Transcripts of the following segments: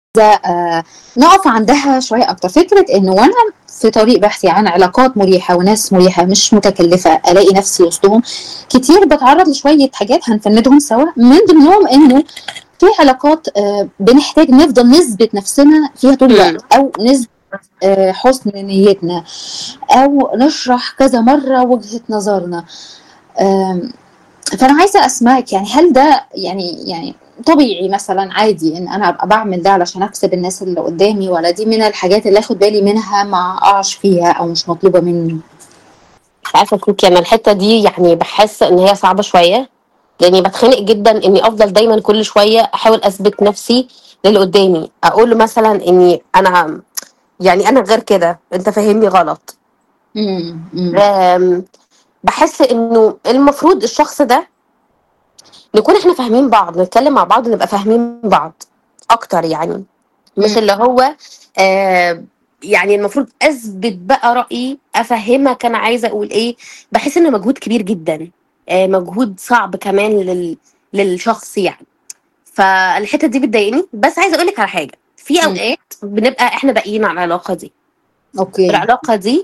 آآ نقف عندها شوية أكتر، فكرة إنه وأنا في طريق بحثي عن علاقات مريحة وناس مريحة مش متكلفة، ألاقي نفسي وسطهم، كتير باتعرّض لشوية حاجات هنفندهم سوا، من ضمنهم إنه في علاقات آآ بنحتاج نفضل نثبت نفسنا فيها طول إمم. الوقت، أو نثبت آآ حُسن نيتنا، أو نشرح كذا مرّة وجهة نظرنا. آمم فأنا عايزة أسمعِك يعني هل ده يعني يعني طبيعي مثلًا عادي إن أنا أبقى باعمل ده علشان أكسب الناس اللي قدّامي، والّا دي من الحاجات اللي آخد بالي منها ما أقعش فيها أو مش مطلوبة منّي؟ مش عارفة فيكِ أنا الحتّة دي يعني باحس إن هي صعبة شوية، لإني باتخنق جدًا إني أفضل دايمًا كل شوية أحاول أثبت نفسي للي قدّامي، أقول له مثلًا إني أنا يعني أنا غير كده، أنت فاهمني غلط. إمم، إمم. آمم باحس إنه المفروض الشخص ده نكون إحنا فاهمين بعض، نتكلم مع بعض نبقى فاهمين بعض أكتر يعني، مش إمم. اللي هو آآ يعني المفروض أثبت بقى رأيي، أفهّمك أنا عايزة أقول إيه، باحس إنه مجهود كبير جدًا، آآ مجهود صعب كمان لل للشخص يعني. فالحتّة دي بتضايقني، بس عايزة أقول لِك على حاجة، في إمم. أوقات بنبقى إحنا باقيين على العلاقة دي. أوكي. العلاقة دي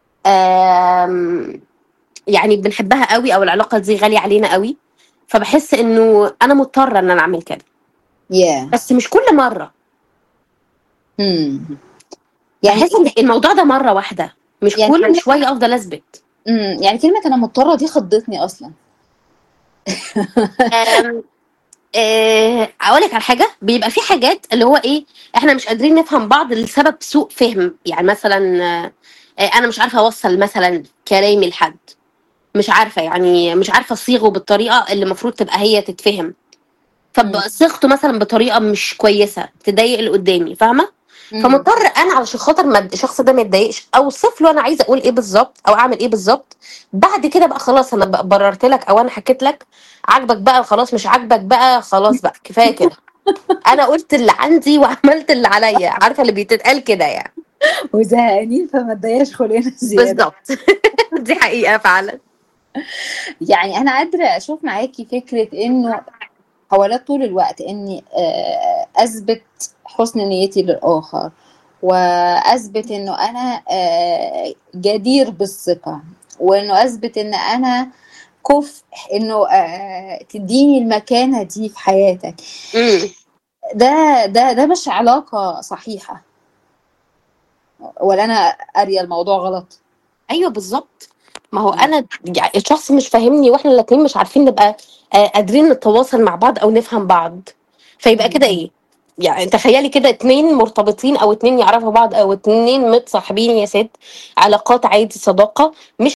آمم يعني بنحبها أوي أو العلاقة دي غالية علينا أوي، فباحس إنه أنا مضطرة إن أنا أعمل كده. ياه! بس مش كل مرّة. إمم. يعني باحس إن الموضوع ده مرّة واحدة، مش يعني كل كلمة شوية أفضل أثبت. إمم، يعني كلمة أنا مضطرة دي خضّتني أصلًا. آمم آآ أقول لِك على حاجة، بيبقى في حاجات اللي هو إيه، إحنا مش قادرين نفهم بعض لسبب سوء فِهم، يعني مثلًا آآ أنا مش عارفة أوصّل مثلًا كلامي لحد، مش عارفة يعني مش عارفة أصيغه بالطريقة اللي المفروض تبقى هي تتفهم، إمم. فابقى صيغته مثلًا بطريقة مش كويسة، تضايق اللي قدّامي، فاهمة؟ إمم. فمضطر أنا علشان خاطر ما د الشخص ده ما يتضايقش، أوصف له أنا عايزة أقول إيه بالضبط، أو أعمل إيه بالضبط، بعد كده بقى خلاص أنا ب بررت لك أو أنا حكيت لك، عاجبك بقى خلاص، مش عاجبك بقى خلاص بقى، كفاية كده. أنا قُلت اللي عندي وعملت اللي عليّا، عارفة اللي بتتقال كده يعني. وزهقانين فما تضيّقش خُلقنا زيادة. بالضبط. دي حقيقة فعلًا. يعني أنا قادرة أشوف معاكِ فكرة إنه محاولات طول الوقت إني آآ أثبت حُسن نيتي للآخر، وأثبت إنه أنا آآ جدير بالثقة، وإنه أثبت إن أنا كُفء إنه آآ تدّيني المكانة دي في حياتك. إمم. ده ده ده مش علاقة صحيحة. والّا أنا قارية الموضوع غلط؟ أيوه بالضبط. ما هو إمم. أنا يع الشخص مش فاهمني وإحنا الاتنين مش عارفين نبقى آآ قادرين نتواصل مع بعض أو نفهم بعض، فيبقى إمم. كده إيه، يعني تخيّلي كده 2 مرتبطين أو 2 يعرفوا بعض أو 2 متصاحبين يا سِت، علاقات عادي صداقة، مش